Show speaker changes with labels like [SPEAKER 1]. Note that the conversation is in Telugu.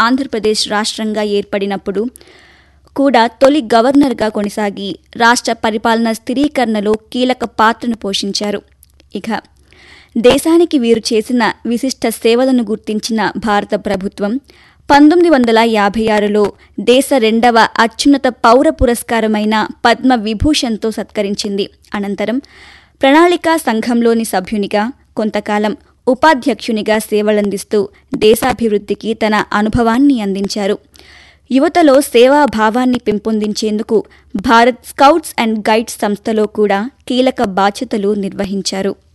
[SPEAKER 1] ఆంధ్రప్రదేశ్ రాష్ట్రంగా ఏర్పడినప్పుడు కూడా తొలి గవర్నర్గా కొనసాగి రాష్ట్ర పరిపాలన స్థిరీకరణలో కీలక పాత్రను పోషించారు ఇక దేశానికి వీరు చేసిన విశిష్ట సేవలను గుర్తించిన భారత ప్రభుత్వం పంతొమ్మిది వందల యాభై ఆరులో దేశ రెండవ అత్యున్నత పౌర పురస్కారమైన పద్మ విభూషణ్తో సత్కరించింది అనంతరం ప్రణాళికా సంఘంలోని సభ్యునిగా కొంతకాలం ఉపాధ్యక్షునిగా సేవలందిస్తూ దేశాభివృద్ధికి తన అనుభవాన్ని అందించారు యువతలో సేవాభావాన్ని పెంపొందించేందుకు భారత్ స్కౌట్స్ అండ్ గైడ్స్ సంస్థలో కూడా కీలక బాధ్యతలు నిర్వహించారు